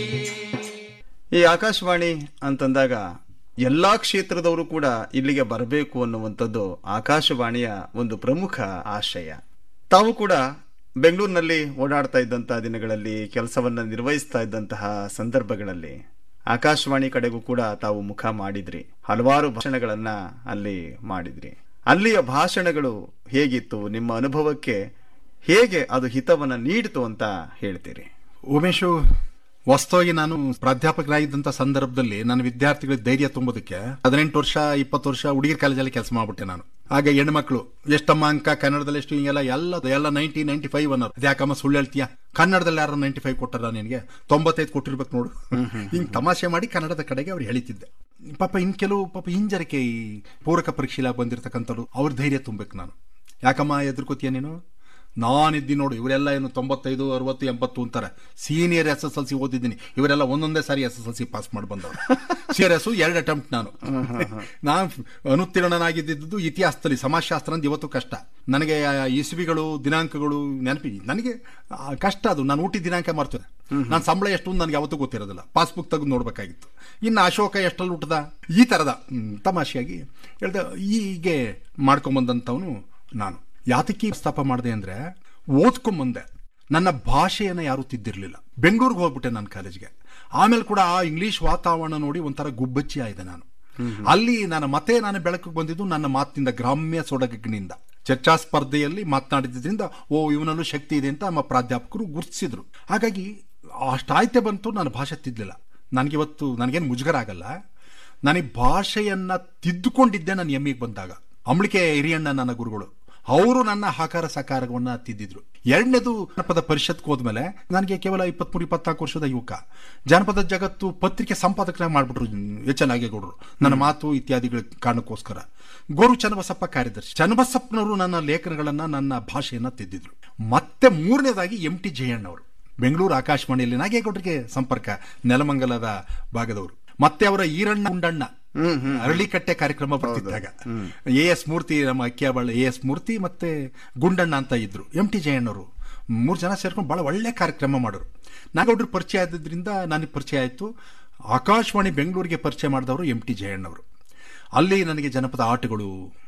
ಈ ಆಕಾಶವಾಣಿ ಅಂತಂದಾಗ ಎಲ್ಲಾ ಕ್ಷೇತ್ರದವರು ಕೂಡ ಇಲ್ಲಿಗೆ ಬರಬೇಕು ಅನ್ನುವಂಥದ್ದು ಆಕಾಶವಾಣಿಯ ಒಂದು ಪ್ರಮುಖ ಆಶಯ ತಾವು ಕೂಡ ಬೆಂಗಳೂರಿನಲ್ಲಿ ಓಡಾಡ್ತಾ ಇದ್ದಂತಹ ದಿನಗಳಲ್ಲಿ ಕೆಲಸವನ್ನ ನಿರ್ವಹಿಸ್ತಾ ಇದ್ದಂತಹ ಸಂದರ್ಭಗಳಲ್ಲಿ ಆಕಾಶವಾಣಿ ಕಡೆಗೂ ಕೂಡ ತಾವು ಮುಖ ಮಾಡಿದ್ರಿ ಹಲವಾರು ಭಾಷಣಗಳನ್ನ ಅಲ್ಲಿ ಮಾಡಿದ್ರಿ ಅಲ್ಲಿಯ ಭಾಷಣಗಳು ಹೇಗಿತ್ತು ನಿಮ್ಮ ಅನುಭವಕ್ಕೆ ಹೇಗೆ ಅದು ಹಿತವನ್ನ ನೀಡಿತು ಅಂತ ಹೇಳ್ತೀರಿ ಉಮೇಶು ವಾಸ್ತವವಾಗಿ ನಾನು ಪ್ರಾಧ್ಯಾಪಕರಾಗಿದ್ದಂಥ ಸಂದರ್ಭದಲ್ಲಿ ನನ್ನ ವಿದ್ಯಾರ್ಥಿಗಳಿಗೆ ಧೈರ್ಯ ತುಂಬೋದಕ್ಕೆ ಹದಿನೆಂಟು ವರ್ಷ ಇಪ್ಪತ್ತು ವರ್ಷ ಹುಡುಗಿರ ಕಾಲೇಜಲ್ಲಿ ಕೆಲಸ ಮಾಡ್ಬಿಟ್ಟೆ ನಾನು ಆಗ ಹೆಣ್ಮಕ್ಳು ಎಷ್ಟಮ್ಮ ಅಂಕ ಕನ್ನಡದಲ್ಲಿ ಎಷ್ಟು ಹಿಂಗೆಲ್ಲ ಎಲ್ಲ ಎಲ್ಲ ನೈಂಟಿ ನೈಂಟಿ ಫೈವ್ ಅನ್ನೋರು ಅದ್ಯಾಕಮ್ಮ ಸುಳ್ಳು ಹೇಳ್ತೀಯ ಕನ್ನಡದಲ್ಲಿ ಯಾರು ನೈಂಟಿ ಫೈವ್ ಕೊಟ್ಟಾರ ನಿನಗೆ ತೊಂಬತ್ತೈದು ಕೊಟ್ಟಿರ್ಬೇಕು ನೋಡು ಹಿಂಗೆ ತಮಾಷೆ ಮಾಡಿ ಕನ್ನಡದ ಕಡೆಗೆ ಅವ್ರು ಹೇಳಿತಿದ್ದೆ ಪಾಪ ಇನ್ ಕೆಲವು ಪಾಪ ಹಿಂಜರಿಕೆ ಈ ಪೂರಕ ಪರೀಕ್ಷೆಲಾಗಿ ಬಂದಿರತಕ್ಕಂಥವ್ರು ಅವ್ರ ಧೈರ್ಯ ತುಂಬಬೇಕು ನಾನು ಯಾಕಮ್ಮ ಎದುರ್ಕೋತೀಯ ನೀನು ನಾನಿದ್ದೀನಿ ನೋಡು ಇವರೆಲ್ಲ ಏನು ತೊಂಬತ್ತೈದು ಅರವತ್ತು ಎಂಬತ್ತು ಅಂತಾರೆ senior S S L C ಓದಿದ್ದೀನಿ ಇವರೆಲ್ಲ ಒಂದೊಂದೇ ಸಾರಿ S S L C pass ಮಾಡಿ ಬಂದವರು ಸೀನಿಯರ್ ಎಸ್ ಎರಡು ಅಟೆಂಪ್ಟ್ ನಾನು ನಾನು ಅನುತ್ತೀರ್ಣನಾಗಿದ್ದು ಇತಿಹಾಸದಲ್ಲಿ ಸಮಾಜಶಾಸ್ತ್ರ ಅಂತ ಇವತ್ತು ಕಷ್ಟ ನನಗೆ ಆ ಇಸ್ವಿಗಳು ದಿನಾಂಕಗಳು ನೆನಪಿ ನನಗೆ ಆ, ಕಷ್ಟ ಅದು ನಾನು ಹುಟ್ಟಿದ ದಿನಾಂಕ ಮರ್ತದೆ ನಾನು ಸಂಬಳ ಎಷ್ಟು ಅಂತ ನನಗೆ ಯಾವತ್ತೂ ಗೊತ್ತಿರೋದಿಲ್ಲ ಪಾಸ್ಬುಕ್ ತೆಗೆದು ನೋಡ್ಬೇಕಾಗಿತ್ತು ಇನ್ನು ಅಶೋಕ ಎಷ್ಟಲ್ಲಿ ಹುಟ್ಟದ ಈ ಥರದ ಹ್ಮ್, ತಮಾಷೆಯಾಗಿ ಹೇಳ್ದೆ ಹೀಗೆ ಮಾಡ್ಕೊಂಬಂದಂಥವನು ನಾನು ಯಾತಕ್ಕೆ ಪ್ರಸ್ತಾಪ ಮಾಡಿದೆ ಅಂದ್ರೆ ಓದ್ಕೊಂಬಂದೆ ನನ್ನ ಭಾಷೆಯನ್ನು ಯಾರೂ ತಿದ್ದಿರಲಿಲ್ಲ ಬೆಂಗಳೂರಿಗೆ ಹೋಗ್ಬಿಟ್ಟೆ ನಾನು ಕಾಲೇಜ್ಗೆ ಆಮೇಲೆ ಕೂಡ ಆ ಇಂಗ್ಲಿಷ್ ವಾತಾವರಣ ನೋಡಿ ಒಂಥರ ಗುಬ್ಬಚ್ಚಿ ಆಯ್ದೆ ನಾನು ಅಲ್ಲಿ ನಾನು ಮತ್ತೆ ನಾನು ಬೆಳಕಿಗೆ ಬಂದಿದ್ದು ನನ್ನ ಮಾತಿನಿಂದ ಗ್ರಾಮ್ಯ ಸೊಡಗಿನಿಂದ ಚರ್ಚಾ ಸ್ಪರ್ಧೆಯಲ್ಲಿ ಮಾತನಾಡಿದ್ರಿಂದ ಓ ಇವನಲ್ಲೂ ಶಕ್ತಿ ಇದೆ ಅಂತ ನಮ್ಮ ಪ್ರಾಧ್ಯಾಪಕರು ಗುರುತಿಸಿದ್ರು ಹಾಗಾಗಿ ಅಷ್ಟಾಯ್ತೆ ಬಂತು ನಾನು ಭಾಷೆ ತಿದ್ದಲಿಲ್ಲ ನನಗಿವತ್ತು ನನಗೇನು ಮುಜುಗರ ಆಗಲ್ಲ ನಾನು ಈ ಭಾಷೆಯನ್ನ ತಿದ್ದುಕೊಂಡಿದ್ದೆ ನಾನು ಎಮ್ಮಿಗೆ ಬಂದಾಗ ಅಂಬಳಿಕೆ ಹಿರಿಯಣ್ಣ ನನ್ನ ಗುರುಗಳು ಅವರು ನನ್ನ ಆಕಾರ ಸಕಾರವನ್ನ ತಿದ್ದಿದ್ರು ಎರಡನೇದು ಜನಪದ ಪರಿಷತ್ಗೆ ಹೋದ್ಮೇಲೆ ನನಗೆ ಕೇವಲ ಇಪ್ಪತ್ಮೂರು ಇಪ್ಪತ್ನಾಲ್ಕು ವರ್ಷದ ಯುವಕ ಜನಪದ ಜಗತ್ತು ಪತ್ರಿಕೆ ಸಂಪಾದಕರಾಗಿ ಮಾಡ್ಬಿಟ್ರು ಎಚ್ ಎನ್ ನಾಗೇಗೌಡರು ನನ್ನ ಮಾತು ಇತ್ಯಾದಿಗಳ ಕಾರಣಕ್ಕೋಸ್ಕರ ಗೋರು ಚನ್ನಬಸಪ್ಪ ಕಾರ್ಯದರ್ಶಿ ಚನ್ನಬಸಪ್ಪನವರು ನನ್ನ ಲೇಖನಗಳನ್ನ ನನ್ನ ಭಾಷೆಯನ್ನ ತಿದ್ದಿದ್ರು ಮತ್ತೆ ಮೂರನೇದಾಗಿ ಎಂ ಟಿ ಜಯಣ್ಣವರು ಬೆಂಗಳೂರು ಆಕಾಶವಾಣಿಯಲ್ಲಿ ನಾಗೇಗೌಡರಿಗೆ ಸಂಪರ್ಕ ನೆಲಮಂಗಲದ ಭಾಗದವರು ಮತ್ತೆ ಅವರ ಈರಣ್ಣ ಉಂಡಣ್ಣ ಅರಳಿಕಟ್ಟೆ ಕಾರ್ಯಕ್ರಮ ಬರ್ತಿದ್ದಾಗ ಎ ಎಸ್ ಮೂರ್ತಿ ನಮ್ಮ ಅಕ್ಕಿಯಾಬಾಳ ಎ ಎಸ್ ಮೂರ್ತಿ ಮತ್ತೆ ಗುಂಡಣ್ಣ ಅಂತ ಇದ್ರು ಎಂ ಟಿ ಜಯಣ್ಣವರು ಮೂರು ಜನ ಸೇರ್ಕೊಂಡು ಬಹಳ ಒಳ್ಳೆ ಕಾರ್ಯಕ್ರಮ ಮಾಡೋರು ನಾಗೌಡ್ರು ಪರಿಚಯ ಆದ್ರಿಂದ ನನಗೆ ಪರಿಚಯ ಆಯಿತು ಆಕಾಶವಾಣಿ ಬೆಂಗಳೂರಿಗೆ ಪರಿಚಯ ಮಾಡಿದವರು ಎಂ ಟಿ ಜಯಣ್ಣವರು ಅಲ್ಲಿ ನನಗೆ ಜನಪದ ಆಟಗಳು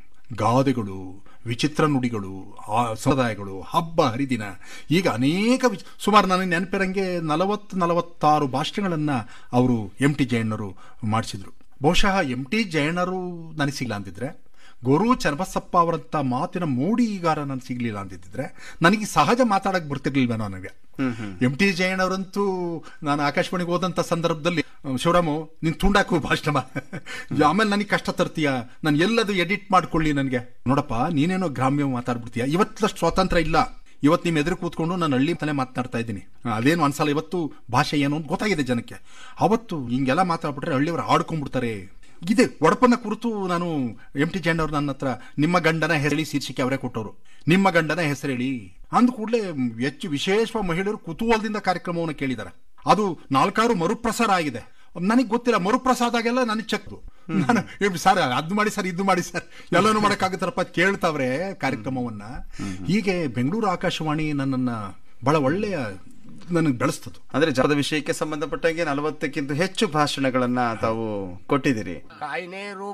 ಗಾದೆಗಳು ವಿಚಿತ್ರ ನುಡಿಗಳು ಆ ಸಂಪ್ರದಾಯಗಳು ಹಬ್ಬ ಹರಿದಿನ ಈಗ ಅನೇಕ ವಿಚ್- ಸುಮಾರು ನನಗೆ ನೆನಪಿರಂಗೆ ನಲವತ್ತು ನಲವತ್ತಾರು ಭಾಷಣಗಳನ್ನು ಅವರು ಎಂ ಟಿ ಜಯಣ್ಣರು ಮಾಡಿಸಿದ್ರು ಬಹುಶಃ ಎಂ ಟಿ ಜಯಣ್ಣರು ನನಗೆ ಸಿಗ್ಲ ಅಂದಿದ್ರೆ ಗುರು ಚನ್ನಬಸಪ್ಪ ಅವರಂತ ಮಾತಿನ ಮೋಡಿಗಾರ ನನಗೆ ಸಿಗ್ಲಿಲ್ಲ ಅಂತಿದ್ರೆ ನನಗೆ ಸಹಜ ಮಾತಾಡಕ್ ಬರ್ತಿರ್ಲಿಲ್ವ ನನಗೆ ಎಂ ಟಿ ಜಯಣ್ಣವರಂತೂ ನಾನು ಆಕಾಶವಾಣಿಗೆ ಹೋದಂತ ಸಂದರ್ಭದಲ್ಲಿ ಶಿವರಾಮು ನೀನ್ ತುಂಡಾಕು ಭಾಷಣ ಆಮೇಲೆ ನನಗೆ ಕಷ್ಟ ತರ್ತೀಯ ನಾನು ಎಲ್ಲದು ಎಡಿಟ್ ಮಾಡ್ಕೊಳ್ಳಿ ನನಗೆ ನೋಡಪ್ಪ ನೀನೇನೋ ಗ್ರಾಮ್ಯ ಮಾತಾಡ್ಬಿಡ್ತೀಯ ಇವತ್ತಷ್ಟು ಸ್ವಾತಂತ್ರ್ಯ ಇಲ್ಲ ಇವತ್ತು ನಿಮ್ಮ ಎದುರು ಕೂತ್ಕೊಂಡು ನಾನು ಹಳ್ಳಿ ತಲೆ ಮಾತನಾಡ್ತಾ ಇದ್ದೀನಿ ಅದೇನು ಅನ್ಸಲ್ಲ ಇವತ್ತು ಭಾಷೆ ಏನು ಅಂತ ಗೊತ್ತಾಗಿದೆ ಜನಕ್ಕೆ ಅವತ್ತು ಹಿಂಗೆಲ್ಲ ಮಾತಾಡ್ಬಿಟ್ರೆ ಹಳ್ಳಿಯವರು ಆಡ್ಕೊಂಡ್ಬಿಡ್ತಾರೆ ಇದೆ ಒಡಪನ್ನ ಕುರಿತು ನಾನು ಎಂ ಟಿ ಜೈನ್ ಅವ್ರು ನನ್ನ ಹತ್ರ ನಿಮ್ಮ ಗಂಡನ ಹೆಸರೇಳಿ ಶೀರ್ಷಿಕೆ ಅವರೇ ಕೊಟ್ಟವರು ನಿಮ್ಮ ಗಂಡನ ಹೆಸರೇಳಿ ಅಂದ ಕೂಡಲೇ ಹೆಚ್ಚು ವಿಶೇಷವಾಗಿ ಮಹಿಳೆಯರು ಕುತೂಹಲದಿಂದ ಕಾರ್ಯಕ್ರಮವನ್ನು ಕೇಳಿದ್ದಾರೆ ಅದು ನಾಲ್ಕಾರು ಮರುಪ್ರಸಾರ ಆಗಿದೆ ನನಗೆ ಗೊತ್ತಿಲ್ಲ ಮರುಪ್ರಸಾದ ಆಗೆಲ್ಲ ನನಗೆ ಚೆಕ್ದು ನಾನು ಏನ್ ಸರ್ ಅದು ಮಾಡಿ ಸರ್ ಇದು ಮಾಡಿ ಸರ್ ಎಲ್ಲಾನು ಮಾಡಕ್ಕಾಗುತ್ತಾರಪ್ಪ ಅಂತ ಕೇಳ್ತಾವ್ರೆ ಕಾರ್ಯಕ್ರಮವನ್ನ ಹೀಗೆ ಬೆಂಗಳೂರು ಆಕಾಶವಾಣಿ ನನ್ನನ್ನ ಬಹಳ ಒಳ್ಳೆಯ ನನಗೆ ಬೆಳೆಸ್ತದು ಅಂದ್ರೆ ಜನಪದ ವಿಷಯಕ್ಕೆ ಸಂಬಂಧಪಟ್ಟಂಗೆ ನಲವತ್ತಕ್ಕಿಂತ ಹೆಚ್ಚು ಭಾಷಣಗಳನ್ನ ತಾವು ಕೊಟ್ಟಿದ್ದೀರಿ ಕಾಯಿನೆ ರೂಪ